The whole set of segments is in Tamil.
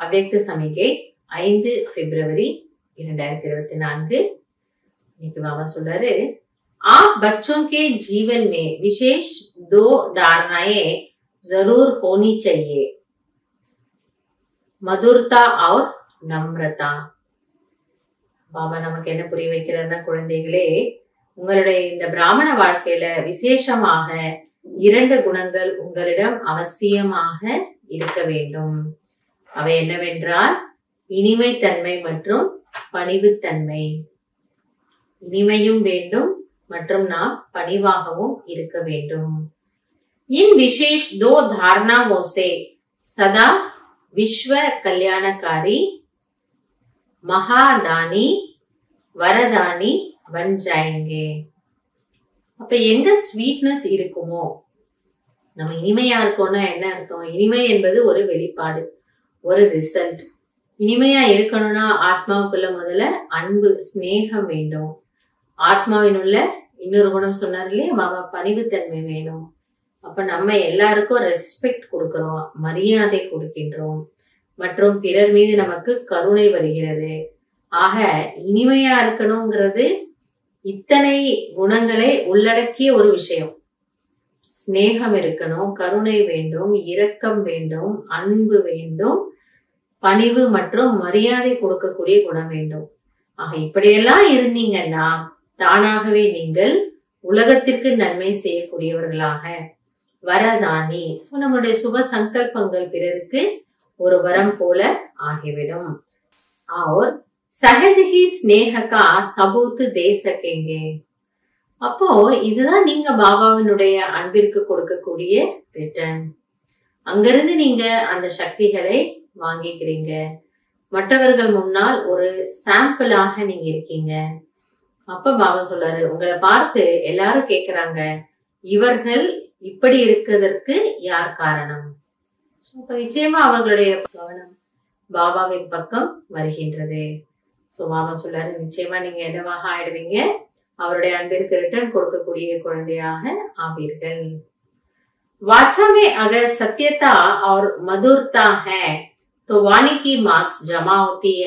அவ்யக்த சமிகை ஐந்து பிப்ரவரி இரண்டாயிரத்தி இருபத்தி நான்கு இன்னைக்கு பாபா சொல்றாரு आप बच्चों के जीवन में विशेष दो धारणाएं जरूर होनी चाहिए மதுர்தா और நம்ரதா பாபா நமக்கு என்ன புரிய வைக்கிறாருன்னா குழந்தைகளே உங்களுடைய இந்த பிராமண வாழ்க்கையில விசேஷமாக இரண்டு குணங்கள் உங்களிடம் அவசியமாக இருக்க வேண்டும் அவை என்னவென்றால் இனிமைத்தன்மை மற்றும் பணிவுத்தன்மை இனிமையும் வேண்டும் மற்றும் நாம் பணிவாகவும் இருக்க வேண்டும் इन विशेष दो धारणाओं से सदा विश्व कल्याणकारी மகாதானி வரதானி बन जाएंगे அப்ப எங்க ஸ்வீட்னஸ் இருக்குமோ நம்ம இனிமையா இருக்கோம்னா என்ன அர்த்தம் இனிமை என்பது ஒரு வெளிப்பாடு ஒரு ரிசல்ட் இனிமையா இருக்கணும்னா ஆத்மாவுக்குள்ள முதல்ல அன்பு ஸ்நேகம் வேண்டும் ஆத்மாவின் உள்ள இன்னொரு குணம் சொன்னார் இல்லையா பாபா பணிவுத்தன்மை வேணும் அப்ப நம்ம எல்லாருக்கும் ரெஸ்பெக்ட் கொடுக்கிறோம் மரியாதை கொடுக்கின்றோம் மற்றும் பிறர் மீது நமக்கு கருணை வருகிறது ஆக இனிமையா இருக்கணுங்கிறது இத்தனை குணங்களை உள்ளடக்கிய ஒரு விஷயம் ஸ்நேகம் இருக்கணும் கருணை வேண்டும் இரக்கம் வேண்டும் அன்பு வேண்டும் பணிவு மற்றும் மரியாதை கொடுக்கக்கூடிய குணம் வேண்டும் ஆக இப்படியெல்லாம் இருந்தீங்கன்னா தானாகவே நீங்கள் உலகத்திற்கு நன்மை செய்யக்கூடியவர்களாக வரதானி ஸோ நம்மளுடைய சுப சங்கல்பங்கள் பிறருக்கு ஒரு வரம் போல ஆகிவிடும் और सहज ही स्नेह का सबूत दे सकेंगे அப்போ இதுதான் நீங்க பாபாவினுடைய அன்பிற்கு கொடுக்கக்கூடிய ரிட்டர்ன் அங்கிருந்து நீங்க அந்த சக்திகளை வாங்கிக்கிறீங்க மற்றவர்கள் முன்னால் ஒரு சாம்பிளாக நீங்க இருக்கீங்க அப்ப பாபா சொல்றாரு உங்களை பார்த்து எல்லாரும் கேக்குறாங்க இவர்கள் இப்படி இருக்கிறதற்கு யார் காரணம் அப்ப நிச்சயமா அவர்களுடைய கவனம் பாபாவின் பக்கம் வருகின்றது சோ பாபா சொல்றாரு நிச்சயமா நீங்க என்னவாக ஆயிடுவீங்க அவருடைய அன்பிற்கு ரிட்டர்ன் கொடுக்கக்கூடிய குழந்தையாக ஆவீர்கள் वाचा में अगर सत्यता और मधुरता है तो वाणी की मार्क्स जमा होती है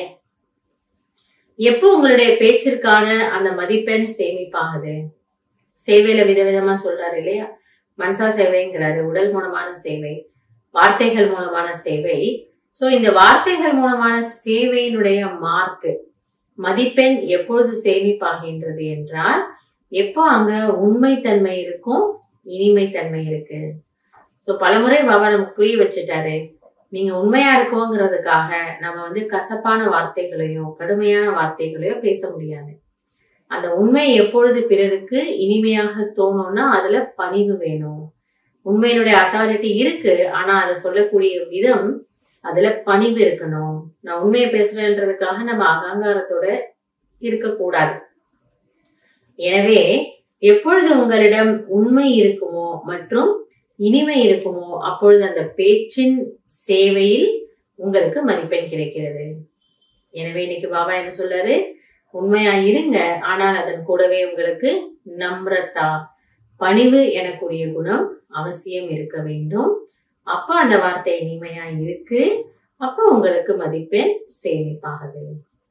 எப்போ உங்களுடைய பேச்சிற்கான அந்த மதிப்பெண் சேமிப்பாகுது சேவையில விதவிதமா சொல்றாரு இல்லையா மனசா சேவைங்கிறாரு உடல் மூலமான சேவை வார்த்தைகள் மூலமான சேவை சோ இந்த வார்த்தைகள் மூலமான சேவையினுடைய மார்க் மதிப்பெண் எப்பொழுது சேமிப்பாகின்றது என்றால் எப்போ அங்க உண்மைத்தன்மை இருக்கும் இனிமைத்தன்மை இருக்கு ஸோ பலமுறை பாபா நமக்கு புரிய வச்சுட்டாரு நீங்க உண்மையா இருக்கோங்கிறதுக்காக நம்ம வந்து கசப்பான வார்த்தைகளையோ கடுமையான வார்த்தைகளையோ பேச முடியாது அந்த உண்மை எப்பொழுது பிறருக்கு இனிமையாக தோணும்னா அதுல பணிவு வேணும் உண்மையினுடைய அத்தாரிட்டி இருக்கு ஆனா அதை சொல்லக்கூடிய விதம் அதுல பணிவு இருக்கணும் நான் உண்மையை பேசுறேன்றதுக்காக நம்ம அகங்காரத்தோட இருக்கக்கூடாது எனவே எப்பொழுது உங்களிடம் உண்மை இருக்குமோ மற்றும் இனிமை இருக்குமோ அப்பொழுது அந்த பேச்சின் சேவையில் உங்களுக்கு மதிப்பெண் கிடைக்கிறது எனவே இன்னைக்கு பாபா என்ன சொல்றாரு உண்மையா இருங்க ஆனால் அதன் கூடவே உங்களுக்கு நம்ரத்தா பணிவு எனக்கூடிய குணம் அவசியம் இருக்க வேண்டும் அப்ப அந்த வார்த்தை இனிமையா இருக்கு அப்ப உங்களுக்கு மதிப்பெண் சேமிப்பாகுது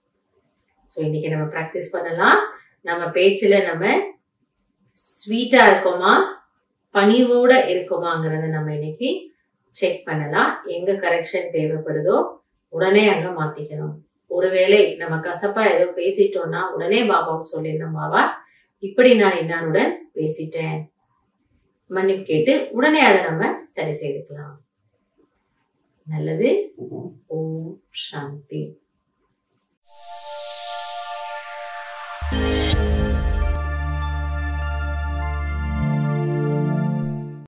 ஸோ இன்னைக்கு நம்ம ப்ராக்டிஸ் பண்ணலாம் நம்ம பேச்சுல நம்ம ஸ்வீட்டா இருக்கோமா பணிவோட இருக்குமாங்கிறத நம்ம இன்னைக்கு செக் பண்ணலாம் எங்க கரெக்ஷன் தேவைப்படுதோ உடனே அங்க மாத்திக்கணும் ஒருவேளை நம்ம கசப்பா ஏதோ பேசிட்டோம்னா உடனே பாபாவுக்கு சொல்லிடணும் பாபா இப்படி நான் இன்னாருடன் பேசிட்டேன் மன்னிப்பு கேட்டு உடனே அதை நம்ம சரி செய்துக்கலாம் நல்லது ஓம் சாந்தி